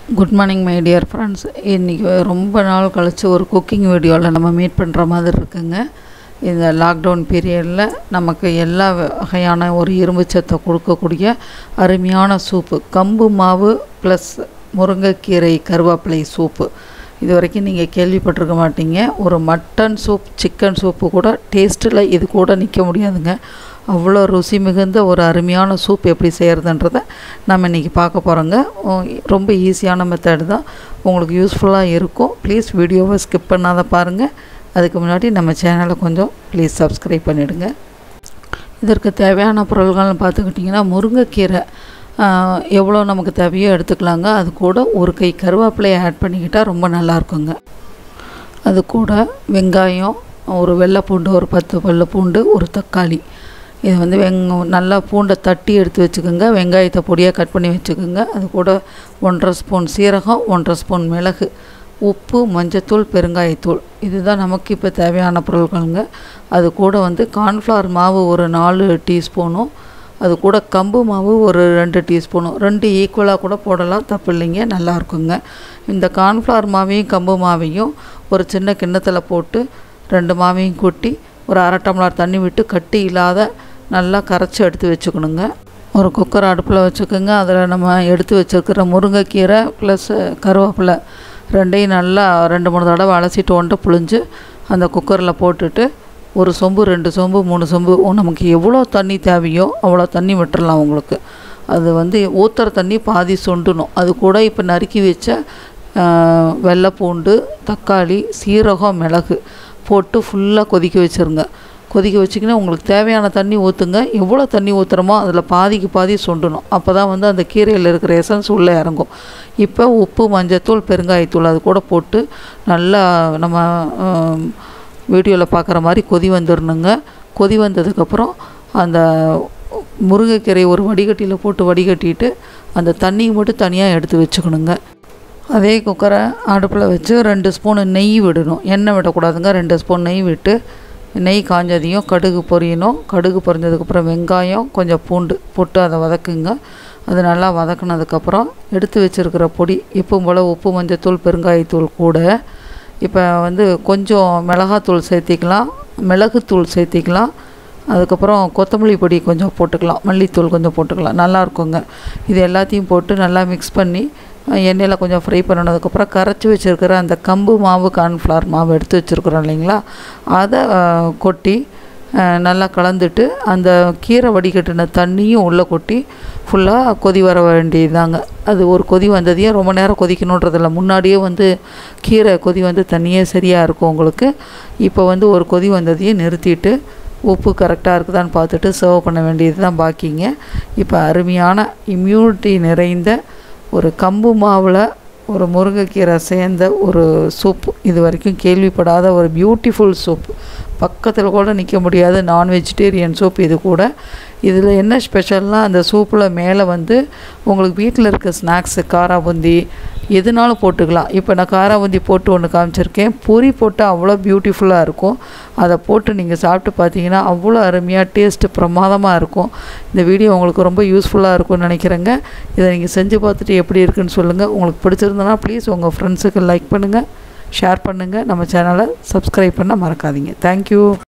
good morning my dear friends இன்றைக்கி ரொம்ப நாள் கழித்து ஒரு குக்கிங் வீடியோவில் நம்ம மீட் பண்ணுற மாதிரி இருக்குங்க இந்த லாக்டவுன் பீரியடில் நமக்கு எல்லா வகையான ஒரு இரும்பு சத்தை கொடுக்கக்கூடிய அருமையான சூப்பு கம்பு மாவு ப்ளஸ் முருங்கைக்கீரை கருவேப்பிலை சூப்பு இது வரைக்கும் நீங்கள் கேள்விப்பட்டிருக்க மாட்டீங்க ஒரு மட்டன் சூப் சிக்கன் சூப்பு கூட டேஸ்ட்டில் இது கூட நிற்க முடியாதுங்க அவ்வளோ ருசி மிகுந்த ஒரு அருமையான சூப் எப்படி செய்கிறதுன்றதை நம்ம இன்றைக்கி பார்க்க போகிறோங்க ரொம்ப ஈஸியான மெத்தட் தான் உங்களுக்கு யூஸ்ஃபுல்லாக இருக்கும் ப்ளீஸ் வீடியோவை ஸ்கிப் பண்ணாத பாருங்கள் அதுக்கு முன்னாடி நம்ம சேனலை கொஞ்சம் ப்ளீஸ் சப்ஸ்கிரைப் பண்ணிவிடுங்க இதற்கு தேவையான பொருள்கள்னு பார்த்துக்கிட்டிங்கன்னா முருங்கைக்கீரை எவ்வளோ நமக்கு தேவையோ எடுத்துக்கலாங்க அது கூட ஒரு கை கருவேப்பிலையை ஆட் பண்ணிக்கிட்டால் ரொம்ப நல்லாயிருக்குங்க அது கூட வெங்காயம் ஒரு வெள்ளை பூண்டு ஒரு பத்து வெள்ளை பூண்டு ஒரு தக்காளி இது வந்து வெங் நல்லா பூண்டை தட்டி எடுத்து வச்சுக்கோங்க வெங்காயத்தை பொடியாக கட் பண்ணி வச்சுக்கோங்க அது கூட ஒன்றரை ஸ்பூன் சீரகம் ஒன்றரை ஸ்பூன் மிளகு உப்பு மஞ்சத்தூள் பெருங்காயத்தூள் இதுதான் நமக்கு இப்போ தேவையான பொருட்களுங்க அது கூட வந்து கார்ன்ஃப்ளவர் மாவு ஒரு நாலு டீஸ்பூனும் அது கூட கம்பு மாவு ஒரு ரெண்டு டீஸ்பூனும் ரெண்டு ஈக்குவலாக கூட போடலாம் தப்பு இல்லைங்க நல்லா இருக்குங்க இந்த கார்ன்ஃப்ளவர் மாவையும் கம்பு மாவையும் ஒரு சின்ன கிண்ணத்தில் போட்டு ரெண்டு மாவையும் கொட்டி ஒரு அரை டம்ளர் தண்ணி விட்டு கட்டி இல்லாத நல்லா கரைச்சி எடுத்து வச்சுக்கணுங்க ஒரு குக்கர் அடுப்பில் வச்சுக்கோங்க அதில் நம்ம எடுத்து வச்சுருக்கிற முருங்கைக்கீரை ப்ளஸ் கருவேப்பிலை ரெண்டையும் நல்லா ரெண்டு மூணு தடவை அலசிட்டு ஒன்றை புழிஞ்சு அந்த குக்கரில் போட்டுட்டு ஒரு சொம்பு ரெண்டு சொம்பு மூணு சொம்பு நமக்கு எவ்வளோ தண்ணி தேவையோ அவ்வளோ தண்ணி விட்டுறலாம் உங்களுக்கு அது வந்து ஊற்றுற தண்ணி பாதி சொண்டணும் அது கூட இப்போ நறுக்கி வச்ச வெள்ளைப்பூண்டு தக்காளி சீரகம் மிளகு போட்டு ஃபுல்லாக கொதிக்க வச்சுருங்க கொதிக்க வச்சிங்கன்னா உங்களுக்கு தேவையான தண்ணி ஊற்றுங்க எவ்வளோ தண்ணி ஊற்றுறமோ அதில் பாதிக்கு பாதி சொண்டணும் அப்போ தான் வந்து அந்த கீரையில் இருக்கிற எசன்ஸ் உள்ளே இறங்கும் இப்போ உப்பு மஞ்சத்தூள் பெருங்காயத்தூள் அது கூட போட்டு நல்லா நம்ம வீடியோவில் பார்க்குற மாதிரி கொதி வந்துடணுங்க கொதி வந்ததுக்கப்புறம் அந்த முருங்கைக்கீரை ஒரு வடிகட்டியில் போட்டு வடிகட்டிட்டு அந்த தண்ணியை மட்டும் தனியாக எடுத்து வச்சுக்கணுங்க அதே குக்கரை அடுப்பில் வச்சு ரெண்டு ஸ்பூனு நெய் விடணும் எண்ணெய் விடக்கூடாதுங்க ரெண்டு ஸ்பூன் நெய் விட்டு நெய் காஞ்சதையும் கடுகு பொரியணும் கடுகு பொரிஞ்சதுக்கப்புறம் வெங்காயம் கொஞ்சம் பூண்டு போட்டு அதை வதக்குங்க அது நல்லா வதக்குனதுக்கப்புறம் எடுத்து வச்சுருக்கிற பொடி எப்பவும் போல் உப்பு மஞ்சத்தூள் பெருங்காயத்தூள் கூட இப்போ வந்து கொஞ்சம் மிளகாத்தூள் சேர்த்திக்கலாம் மிளகுத்தூள் சேர்த்திக்கலாம் அதுக்கப்புறம் கொத்தமல்லி பொடி கொஞ்சம் போட்டுக்கலாம் மல்லித்தூள் கொஞ்சம் போட்டுக்கலாம் நல்லா இருக்குங்க இது எல்லாத்தையும் போட்டு நல்லா மிக்ஸ் பண்ணி எண்ணெயில் கொஞ்சம் ஃப்ரை பண்ணினதுக்கப்புறம் கரைச்சி வச்சுருக்கிற அந்த கம்பு மாவு கார்ன்ஃப்ளவர் மாவு எடுத்து வச்சுருக்குறோம் இல்லைங்களா அதை கொட்டி நல்லா கலந்துட்டு அந்த கீரை வடிகட்டின தண்ணியும் உள்ளே கொட்டி ஃபுல்லாக கொதி வர வேண்டியதாங்க அது ஒரு கொதி வந்ததையும் ரொம்ப நேரம் கொதிக்கணுன்றதில்ல முன்னாடியே வந்து கீரை கொதி வந்து தண்ணியே சரியாக இருக்கும் உங்களுக்கு இப்போ வந்து ஒரு கொதி வந்ததையும் நிறுத்திட்டு உப்பு கரெக்டாக இருக்குதான்னு பார்த்துட்டு சர்வ் பண்ண வேண்டியது தான் பாக்கிங்க இப்போ அருமையான இம்யூனிட்டி நிறைந்த ஒரு கம்பு மாவில் ஒரு முருங்கைக்கீரை சேர்ந்த ஒரு சூப் இது வரைக்கும் கேள்விப்படாத ஒரு பியூட்டிஃபுல் சூப் பக்கத்தில் கூட நிற்க முடியாத நான் வெஜிடேரியன் சூப் இது கூட இதில் என்ன ஸ்பெஷல்னால் அந்த சூப்பில் மேலே வந்து உங்களுக்கு வீட்டில் இருக்க ஸ்நாக்ஸு காரா பூந்தி எதுனாலும் போட்டுக்கலாம் இப்போ நான் காரா பூந்தி போட்டு ஒன்று காமிச்சிருக்கேன் பொரி போட்டு அவ்வளோ பியூட்டிஃபுல்லாக இருக்கும் அதை போட்டு நீங்கள் சாப்பிட்டு பார்த்தீங்கன்னா அவ்வளோ அருமையாக டேஸ்ட்டு பிரமாதமாக இருக்கும் இந்த வீடியோ உங்களுக்கு ரொம்ப யூஸ்ஃபுல்லாக இருக்கும்னு நினைக்கிறேங்க இதை நீங்கள் செஞ்சு பார்த்துட்டு எப்படி இருக்குன்னு சொல்லுங்கள் உங்களுக்கு பிடிச்சிருந்தனா ப்ளீஸ் உங்கள் ஃப்ரெண்ட்ஸுக்கு லைக் பண்ணுங்கள் ஷேர் பண்ணுங்கள் நம்ம சேனலை சப்ஸ்கிரைப் பண்ண மறக்காதீங்க தேங்க்யூ